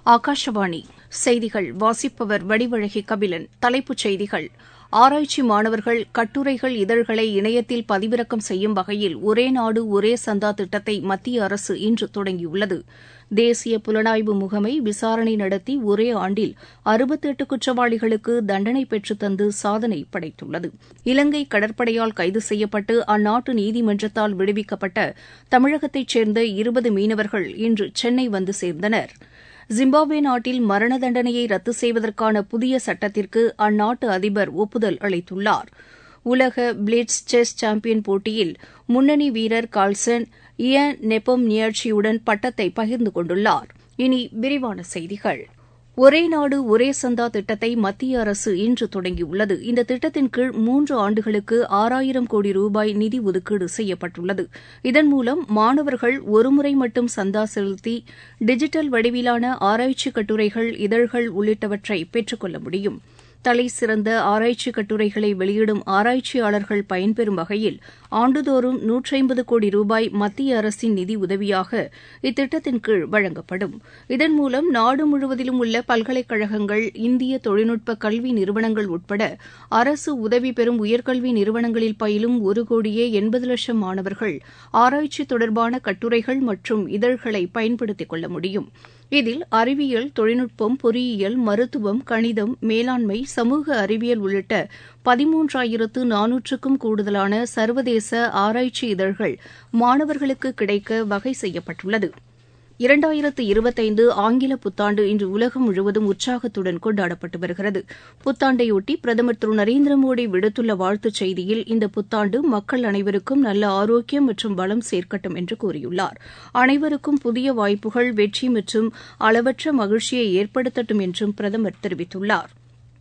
ஆகாஷவாணி செய்திகள் வாசிப்பவர் வடிவழகி கபிலன் தலைப்புச் செய்திகள் ஆராய்ச்சி மாணவர்கள் கட்டுரைகள் இதழ்களை இணையத்தில் பதிவிறக்கம் செய்யும் வகையில் ஒரே நாடு ஒரே சந்தா திட்டத்தை மத்திய அரசு இன்று தொடங்கியுள்ளது தேசிய புலனாய்வு முகமை விசாரணை நடத்தி ஒரே ஆண்டில் அறுபத்தெட்டு குற்றவாளிகளுக்கு தண்டனை பெற்றுத் தந்து சாதனை படைத்துள்ளது இலங்கை கடற்படையால் கைது செய்யப்பட்டு அந்நாட்டு நீதிமன்றத்தால் விடுவிக்கப்பட்ட தமிழகத்தைச் சேர்ந்த இருபது மீனவர்கள் இன்று சென்னை வந்து சேர்ந்தனர் ஜிம்பாப்வே நாட்டில் மரண தண்டனையை ரத்து செய்வதற்கான புதிய சட்டத்திற்கு அந்நாட்டு அதிபர் ஒப்புதல் அளித்துள்ளார் உலக பிளிட்ஸ் செஸ் சாம்பியன் போட்டியில் முன்னணி வீரர் கால்சன் இயன் நெப்பம் நியர்ச்சியுடன் பட்டத்தை பகிர்ந்து கொண்டுள்ளார் இனி விரிவான செய்திகள் ஒரே நாடு ஒரே சந்தா திட்டத்தை மத்திய அரசு இன்று தொடங்கியுள்ளது இந்த திட்டத்தின் கீழ் மூன்று ஆண்டுகளுக்கு ஆறாயிரம் கோடி ரூபாய் நிதி ஒதுக்கீடு செய்யப்பட்டுள்ளது இதன் மூலம் மாணவர்கள் ஒருமுறை மட்டும் சந்தா செலுத்தி டிஜிட்டல் வடிவிலான ஆராய்ச்சி கட்டுரைகள் இதழ்கள் உள்ளிட்டவற்றை பெற்றுக் கொள்ள முடியும் தலைசிறந்த ஆராய்ச்சி கட்டுரைகளை வெளியிடும் ஆராய்ச்சியாளர்கள் பயன்பெறும் வகையில் ஆண்டுதோறும் நூற்றைம்பது கோடி ரூபாய் மத்திய அரசின் நிதி உதவியாக இத்திட்டத்தின் கீழ் வழங்கப்படும் இதன் மூலம் நாடு முழுவதிலும் உள்ள பல்கலைக்கழகங்கள் இந்திய தொழில்நுட்ப கல்வி நிறுவனங்கள் உட்பட அரசு உதவி பெறும் உயர்கல்வி நிறுவனங்களில் பயிலும் ஒரு கோடியே எண்பது லட்சம் மாணவர்கள் ஆராய்ச்சி தொடர்பான கட்டுரைகள் மற்றும் இதழ்களை பயன்படுத்திக் கொள்ள முடியும் இதில் அறிவியல் தொழில்நுட்பம் பொறியியல் மருத்துவம் கணிதம் மேலாண்மை சமூக அறிவியல் உள்ளிட்ட பதிமூன்றாயிரத்து நானூற்றுக்கும் கூடுதலான சர்வதேச ஆராய்ச்சி இதழ்கள் மாணவர்களுக்கு கிடைக்க வகை செய்யப்பட்டுள்ளது இரண்டாயிரத்து இருபத்தைந்து ஆங்கில புத்தாண்டு இன்று உலகம் முழுவதும் உற்சாகத்துடன் கொண்டாடப்பட்டு வருகிறது புத்தாண்டையொட்டி பிரதமர் திரு நரேந்திர மோடி விடுத்துள்ள வாழ்த்துச் செய்தியில் இந்த புத்தாண்டு மக்கள் அனைவருக்கும் நல்ல ஆரோக்கியம் மற்றும் பலம் சேர்க்கட்டும் என்று கூறியுள்ளார் அனைவருக்கும் புதிய வாய்ப்புகள் வெற்றி மற்றும் அளவற்ற மகிழ்ச்சியை ஏற்படுத்தட்டும் என்றும் பிரதமர் தெரிவித்துள்ளார்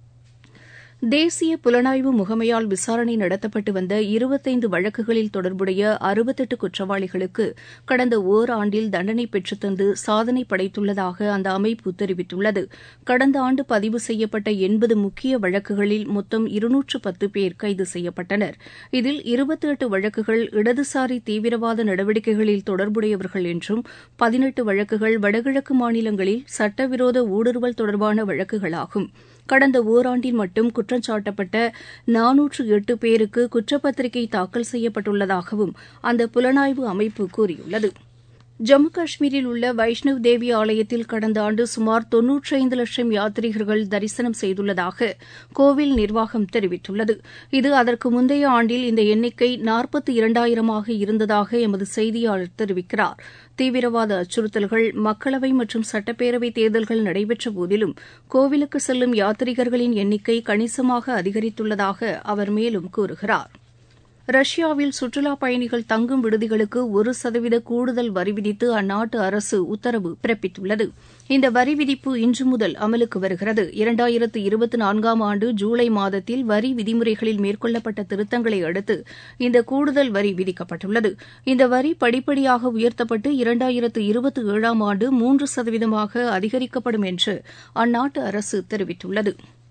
தேசிய புலனாய்வு முகமையால் விசாரணை நடத்தப்பட்டு வந்த இருபத்தைந்து வழக்குகளில் தொடர்புடைய அறுபத்தெட்டு குற்றவாளிகளுக்கு கடந்த ஒராண்டில் தண்டனை பெற்றுத்தந்து சாதனை படைத்துள்ளதாக அந்த அமைப்பு தெரிவித்துள்ளது கடந்த ஆண்டு பதிவு செய்யப்பட்ட எண்பது முக்கிய வழக்குகளில் மொத்தம் இருநூற்று பத்து பேர் கைது செய்யப்பட்டனர் இதில் இருபத்தி எட்டு வழக்குகள் இடதுசாரி தீவிரவாத நடவடிக்கைகளில் தொடர்புடையவர்கள் என்றும் பதினெட்டு வழக்குகள் வடகிழக்கு மாநிலங்களில் சட்டவிரோத ஊடுருவல் தொடர்பான வழக்குகளாகும் கடந்த ஒராண்டில் மட்டும் குற்றஞ்சாட்டப்பட்ட நானூற்று எட்டு பேருக்கு குற்றப்பத்திரிகை தாக்கல் செய்யப்பட்டுள்ளதாகவும் அந்த புலனாய்வு அமைப்பு கூறியுள்ளது ஜம்மு காஷ்மீரில் உள்ள வைஷ்ணவ் தேவி ஆலயத்தில் கடந்த ஆண்டு சுமார் தொன்னூற்றைந்து லட்சம் யாத்ரீகர்கள் தரிசனம் செய்துள்ளதாக கோவில் நிர்வாகம் தெரிவித்துள்ளது இது அதற்கு முந்தைய ஆண்டில் இந்த எண்ணிக்கை நாற்பத்தி இரண்டாயிரமாக இருந்ததாக எமது செய்தியாளர் தெரிவிக்கிறார் தீவிரவாத அச்சுறுத்தல்கள் மக்களவை மற்றும் சட்டப்பேரவை தேர்தல்கள் நடைபெற்ற போதிலும் கோவிலுக்கு செல்லும் யாத்ரீகர்களின் எண்ணிக்கை கணிசமாக அதிகரித்துள்ளதாக அவர் மேலும் கூறுகிறார் ரஷ்யாவில் சுற்றுலாப் பயணிகள் தங்கும் விடுதிகளுக்கு ஒரு சதவீத கூடுதல் வரி விதித்து அந்நாட்டு அரசு உத்தரவு பிறப்பித்துள்ளது இந்த வரி விதிப்பு இன்று முதல் அமலுக்கு வருகிறது இரண்டாயிரத்து இருபத்தி நான்காம் ஆண்டு ஜூலை மாதத்தில் வரி விதிமுறைகளில் மேற்கொள்ளப்பட்ட திருத்தங்களை அடுத்து இந்த கூடுதல் வரி விதிக்கப்பட்டுள்ளது இந்த வரி படிப்படியாக உயர்த்தப்பட்டு இரண்டாயிரத்து இருபத்தி ஏழாம் ஆண்டு மூன்று சதவீதமாக அதிகரிக்கப்படும் என்று அந்நாட்டு அரசு தெரிவித்துள்ளது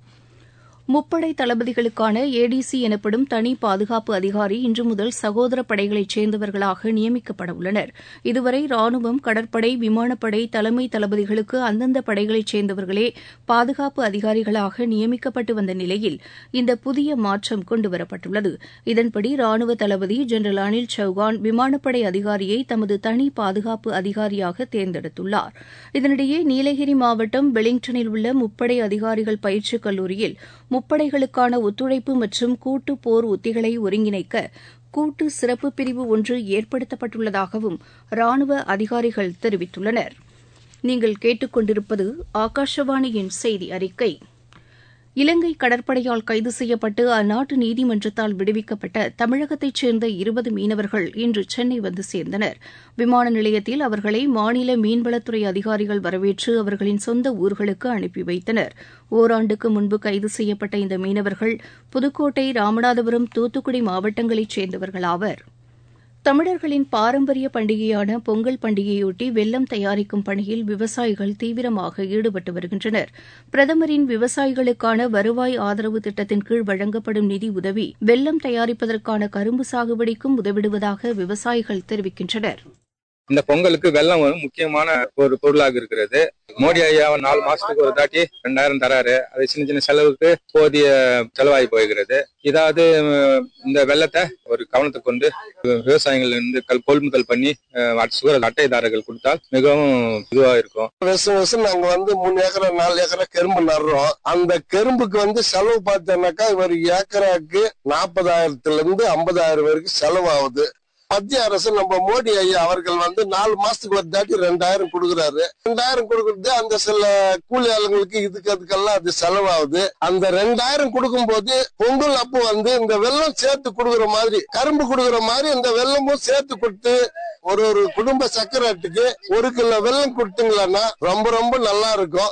முப்படை தளபதிகளுக்கான ஏடிசி எனப்படும் தனி பாதுகாப்பு அதிகாரி இன்று முதல் சகோதர படைகளைச் சேர்ந்தவர்களாக நியமிக்கப்பட உள்ளனர் இதுவரை ராணுவம் கடற்படை விமானப்படை தலைமை தளபதிகளுக்கு அந்தந்த படைகளைச் சேர்ந்தவர்களே பாதுகாப்பு அதிகாரிகளாக நியமிக்கப்பட்டு வந்த நிலையில் இந்த புதிய மாற்றம் கொண்டுவரப்பட்டுள்ளது இதன்படி ராணுவ தளபதி ஜெனரல் அனில் சௌகான் விமானப்படை அதிகாரியை தமது தனி பாதுகாப்பு அதிகாரியாக தேர்ந்தெடுத்துள்ளார் இதனிடையே நீலகிரி மாவட்டம் வெலிங்டனில் உள்ள முப்படை அதிகாரிகள் பயிற்சிக் கல்லூரியில் முப்படைகளுக்கான ஒத்துழைப்பு மற்றும் கூட்டு போர் உத்திகளை ஒருங்கிணைக்க கூட்டு சிறப்பு பிரிவு ஒன்று ஏற்படுத்தப்பட்டுள்ளதாகவும் ராணுவ அதிகாரிகள் தெரிவித்துள்ளனர் நீங்கள் கேட்டுக்கொண்டிருப்பது ஆகாஷவாணியின் செய்தி அறிக்கை இலங்கை கடற்படையால் கைது செய்யப்பட்டு அந்நாட்டு நீதிமன்றத்தால் விடுவிக்கப்பட்ட தமிழகத்தைச் சேர்ந்த இருபது மீனவர்கள் இன்று சென்னை வந்து சேர்ந்தனர் விமான நிலையத்தில் அவர்களை மாநில மீன்வளத்துறை அதிகாரிகள் வரவேற்று அவர்களின் சொந்த ஊர்களுக்கு அனுப்பி வைத்தனர் ஓராண்டுக்கு முன்பு கைது செய்யப்பட்ட இந்த மீனவர்கள் புதுக்கோட்டை ராமநாதபுரம் தூத்துக்குடி மாவட்டங்களைச் சேர்ந்தவர்கள் ஆவர் தமிழர்களின் பாரம்பரிய பண்டிகையான பொங்கல் பண்டிகையொட்டி வெல்லம் தயாரிக்கும் பணியில் விவசாயிகள் தீவிரமாக ஈடுபட்டு வருகின்றனர் பிரதமரின் விவசாயிகளுக்கான வருவாய் ஆதரவு திட்டத்தின் கீழ் வழங்கப்படும் நிதி உதவி வெல்லம் தயாரிப்பதற்கான கரும்பு சாகுபடிக்கும் உதவிடுவதாக விவசாயிகள் தெரிவிக்கின்றனர் இந்த பொங்கலுக்கு வெள்ளம் ஒரு முக்கியமான ஒரு பொருளாக இருக்கிறது மோடி ஐயா நாலு மாசத்துக்கு ஒரு தாட்டி ரெண்டாயிரம் தராரு அது சின்ன சின்ன செலவுக்கு போதிய செலவாகி போகிறது இதாவது இந்த வெள்ளத்தை ஒரு கவனத்துக்கு கொண்டு விவசாயிகள் இருந்து கல் கொள்முதல் பண்ணி சுகர் அட்டைதாரர்கள் கொடுத்தால் மிகவும் இதுவா இருக்கும் வருஷம் வருஷம் நாங்க வந்து மூணு ஏக்கரா நாலு ஏக்கரா கரும்பு நடுறோம் அந்த கரும்புக்கு வந்து செலவு பார்த்தோம்னாக்கா ஒரு ஏக்கராக்கு நாற்பதாயிரத்துல இருந்து ஐம்பதாயிரம் வரைக்கும் செலவு ஆகுது மத்திய அரசு நம்ம மோடி ஐயா அவர்கள் வந்து நாலு மாசத்துக்கு ஒரு தாட்டி ரெண்டாயிரம் கொடுக்குறாரு ரெண்டாயிரம் கொடுக்கறது அந்த சில கூலி ஆளுங்களுக்கு இதுக்கு அதுக்கெல்லாம் அது செலவாகுது அந்த ரெண்டாயிரம் கொடுக்கும் போது பொங்கல் அப்போ வந்து இந்த வெள்ளம் சேர்த்து கொடுக்குற மாதிரி கரும்பு கொடுக்குற மாதிரி இந்த வெள்ளமும் சேர்த்து கொடுத்து ஒரு ஒரு குடும்ப சக்கராட்டுக்கு ஒரு கிலோ வெள்ளம் கொடுத்தீங்களன்னா ரொம்ப ரொம்ப நல்லா இருக்கும்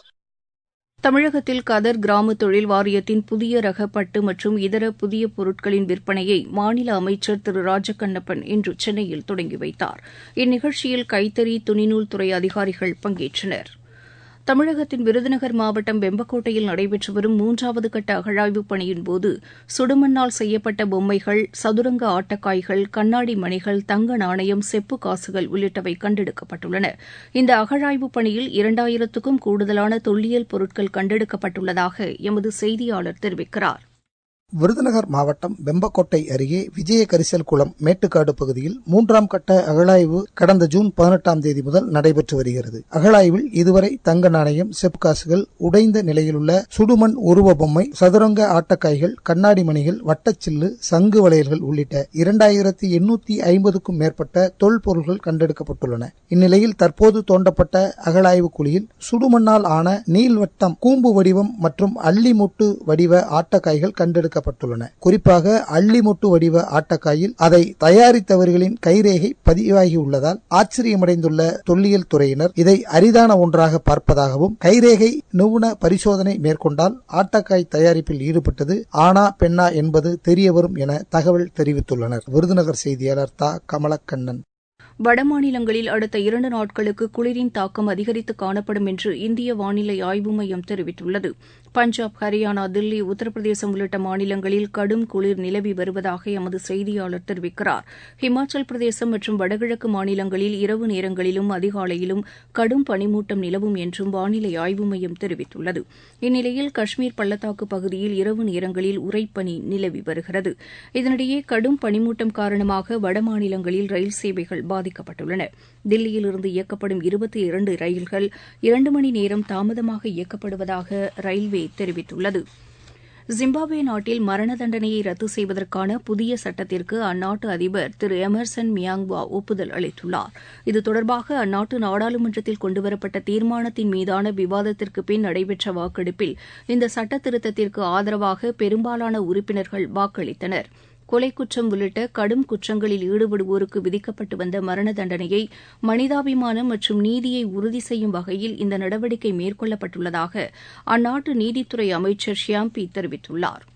தமிழகத்தில் கதர் கிராம தொழில் வாரியத்தின் புதிய ரக பட்டு மற்றும் இதர புதிய பொருட்களின் விற்பனையை மாநில அமைச்சர் திரு ராஜகண்ணப்பன் இன்று சென்னையில் தொடங்கி வைத்தார் இந்நிகழ்ச்சியில் கைத்தறி துணிநூல் துறை அதிகாரிகள் பங்கேற்றனர் தமிழகத்தின் விருதுநகர் மாவட்டம் வெம்பக்கோட்டையில் நடைபெற்று வரும் மூன்றாவது கட்ட அகழாய்வுப் பணியின்போது சுடுமண்ணால் செய்யப்பட்ட பொம்மைகள் சதுரங்க ஆட்டக்காய்கள் கண்ணாடி மணிகள் தங்க நாணயம் செப்பு காசுகள் உள்ளிட்டவை கண்டெடுக்கப்பட்டுள்ளன இந்த அகழாய்வுப் பணியில் இரண்டாயிரத்துக்கும் கூடுதலான தொல்லியல் பொருட்கள் கண்டெடுக்கப்பட்டுள்ளதாக எமது செய்தியாளர் தெரிவிக்கிறார் விருதுநகர் மாவட்டம் வெம்பக்கோட்டை அருகே விஜய கரிசல் குளம் மேட்டுக்காடு பகுதியில் மூன்றாம் கட்ட அகழாய்வு கடந்த ஜூன் பதினெட்டாம் தேதி முதல் நடைபெற்று வருகிறது அகழாய்வில் இதுவரை தங்க நாணயம் செப்காசுகள் உடைந்த நிலையில் உள்ள சுடுமண் உருவ பொம்மை சதுரங்க ஆட்டக்காய்கள் கண்ணாடி மணிகள் வட்டச்சில்லு சங்கு வளையல்கள் உள்ளிட்ட இரண்டாயிரத்தி எண்ணூத்தி ஐம்பதுக்கும் மேற்பட்ட தொல்பொருள்கள் கண்டெடுக்கப்பட்டுள்ளன இந்நிலையில் தற்போது தோண்டப்பட்ட அகழாய்வு குழியில் சுடுமண்ணால் ஆன நீள்வட்டம் கூம்பு வடிவம் மற்றும் அள்ளிமுட்டு வடிவ ஆட்டக்காய்கள் கண்டெடுக்க சேர்க்கப்பட்டுள்ளன குறிப்பாக அள்ளிமொட்டு வடிவ ஆட்டக்காயில் அதை தயாரித்தவர்களின் கைரேகை பதிவாகியுள்ளதால் ஆச்சரியமடைந்துள்ள தொல்லியல் துறையினர் இதை அரிதான ஒன்றாக பார்ப்பதாகவும் கைரேகை நிபுண பரிசோதனை மேற்கொண்டால் ஆட்டக்காய் தயாரிப்பில் ஈடுபட்டது ஆனா பெண்ணா என்பது தெரியவரும் என தகவல் தெரிவித்துள்ளனர் விருதுநகர் செய்தியாளர் தா கமலக்கண்ணன் வடமாநிலங்களில் அடுத்த இரண்டு நாட்களுக்கு குளிரின் தாக்கம் அதிகரித்து காணப்படும் என்று இந்திய வானிலை ஆய்வு மையம் தெரிவித்துள்ளது பஞ்சாப் ஹரியானா தில்லி உத்தரப்பிரதேசம் உள்ளிட்ட மாநிலங்களில் கடும் குளிர் நிலவி வருவதாக எமது செய்தியாளர் தெரிவிக்கிறார் ஹிமாச்சல் பிரதேசம் மற்றும் வடகிழக்கு மாநிலங்களில் இரவு நேரங்களிலும் அதிகாலையிலும் கடும் பனிமூட்டம் நிலவும் என்றும் வானிலை ஆய்வு மையம் தெரிவித்துள்ளது இந்நிலையில் காஷ்மீர் பள்ளத்தாக்கு பகுதியில் இரவு நேரங்களில் உறைப்பனி நிலவி வருகிறது இதனிடையே கடும் பனிமூட்டம் காரணமாக வடமாநிலங்களில் ரயில் சேவைகள் பாதிக்கப்பட்டுள்ளன தில்லியிலிருந்து இயக்கப்படும் இருபத்தி இரண்டு ரயில்கள் இரண்டு மணி நேரம் தாமதமாக இயக்கப்படுவதாக ரயில்வே தெரிவித்துள்ளது ஜிம்பாப்வே நாட்டில் மரண தண்டனையை ரத்து செய்வதற்கான புதிய சட்டத்திற்கு அந்நாட்டு அதிபர் திரு எமர்சன் மியாங்வா ஒப்புதல் அளித்துள்ளார் இது தொடர்பாக அந்நாட்டு நாடாளுமன்றத்தில் கொண்டுவரப்பட்ட தீர்மானத்தின் மீதான விவாதத்திற்கு பின் நடைபெற்ற வாக்கெடுப்பில் இந்த சட்ட திருத்தத்திற்கு ஆதரவாக பெரும்பாலான உறுப்பினர்கள் வாக்களித்தனா் கொலை குற்றம் உள்ளிட்ட கடும் குற்றங்களில் ஈடுபடுவோருக்கு விதிக்கப்பட்டு வந்த மரண தண்டனையை மனிதாபிமானம் மற்றும் நீதியை உறுதி செய்யும் வகையில் இந்த நடவடிக்கை மேற்கொள்ளப்பட்டுள்ளதாக அந்நாட்டு நீதித்துறை அமைச்சர் ஷியாம்பி தெரிவித்துள்ளார்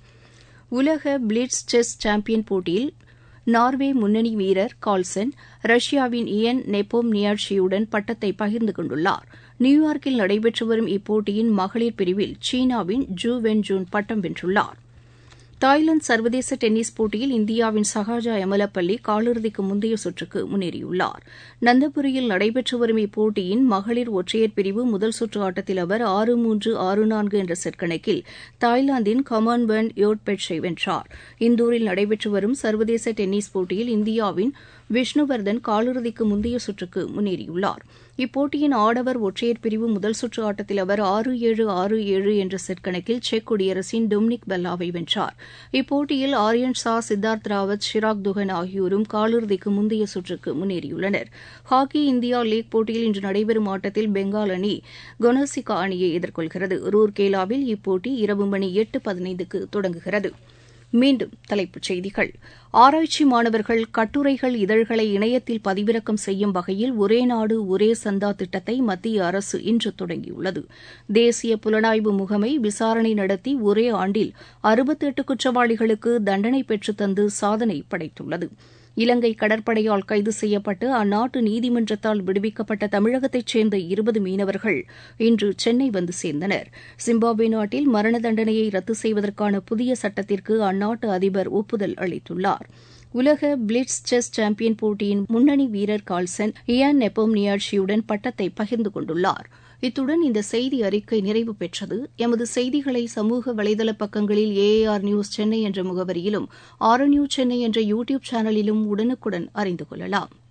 உலக பிளிட்ஸ் செஸ் சாம்பியன் போட்டியில் நார்வே முன்னணி வீரர் கால்சன் ரஷ்யாவின் இயன் நெப்போம் நியாட்சியுடன் பட்டத்தை பகிர்ந்து கொண்டுள்ளார் நியூயார்க்கில் நடைபெற்று வரும் இப்போட்டியின் மகளிர் பிரிவில் சீனாவின் ஜூ வென் ஜூன் பட்டம் வென்றுள்ளார் தாய்லாந்து சர்வதேச டென்னிஸ் போட்டியில் இந்தியாவின் சஹாஜா எமலப்பள்ளி காலிறுதிக்கு முந்தைய சுற்றுக்கு முன்னேறியுள்ளார் நந்தபுரியில் நடைபெற்று வரும் இப்போட்டியின் மகளிர் ஒற்றையர் பிரிவு முதல் சுற்று ஆட்டத்தில் அவர் ஆறு மூன்று ஆறு நான்கு என்ற செட் கணக்கில் தாய்லாந்தின் கமான்வென் யோட்பெட்சை வென்றார் இந்தூரில் நடைபெற்று வரும் சர்வதேச டென்னிஸ் போட்டியில் இந்தியாவின் விஷ்ணுவர்தன் காலிறுதிக்கு முந்தைய சுற்றுக்கு முன்னேறியுள்ளார் இப்போட்டியின் ஆடவர் ஒற்றையர் பிரிவு முதல் சுற்று ஆட்டத்தில் அவர் ஆறு ஏழு ஆறு ஏழு என்ற செட் கணக்கில் செக் குடியரசின் டொமினிக் பெல்லாவை வென்றார் இப்போட்டியில் ஆரியன் ஷா சித்தார்த் ராவத் ஷிராக் துகன் ஆகியோரும் காலிறுதிக்கு முந்தைய சுற்றுக்கு முன்னேறியுள்ளனர் ஹாக்கி இந்தியா லீக் போட்டியில் இன்று நடைபெறும் ஆட்டத்தில் பெங்கால் அணி கொனோசிகா அணியை எதிர்கொள்கிறது ரூர்கேலாவில் இப்போட்டி இரவு மணி எட்டு பதினைந்துக்கு தொடங்குகிறது மீண்டும் தலைப்புச் செய்திகள் ஆராய்ச்சி மாணவர்கள் கட்டுரைகள் இதழ்களை இணையத்தில் பதிவிறக்கம் செய்யும் வகையில் ஒரே நாடு ஒரே சந்தா திட்டத்தை மத்திய அரசு இன்று தொடங்கியுள்ளது தேசிய புலனாய்வு முகமை விசாரணை நடத்தி ஒரே ஆண்டில் அறுபத்தெட்டு குற்றவாளிகளுக்கு தண்டனை பெற்றுத்தந்து சாதனை படைத்துள்ளது இலங்கை கடற்படையால் கைது செய்யப்பட்டு அந்நாட்டு நீதிமன்றத்தால் விடுவிக்கப்பட்ட தமிழகத்தைச் சேர்ந்த இருபது மீனவர்கள் இன்று சென்னை வந்து சேர்ந்தனர் ஜிம்பாப்வே நாட்டில் மரண தண்டனையை ரத்து செய்வதற்கான புதிய சட்டத்திற்கு அந்நாட்டு அதிபர் ஒப்புதல் அளித்துள்ளார் உலக பிளிட்ஸ் செஸ் சாம்பியன் போட்டியின் முன்னணி வீரர் கால்சன் இயான் நெப்போம்னியாட்சியுடன் பட்டத்தை பகிர்ந்து கொண்டுள்ளார் இத்துடன் இந்த செய்தி அறிக்கை நிறைவு பெற்றது எமது செய்திகளை சமூக வலைதள பக்கங்களில் ஏஏஆர் நியூஸ் சென்னை என்ற முகவரியிலும் ஆர் நியூஸ் சென்னை என்ற யூ டியூப் சேனலிலும் உடனுக்குடன் அறிந்து கொள்ளலாம்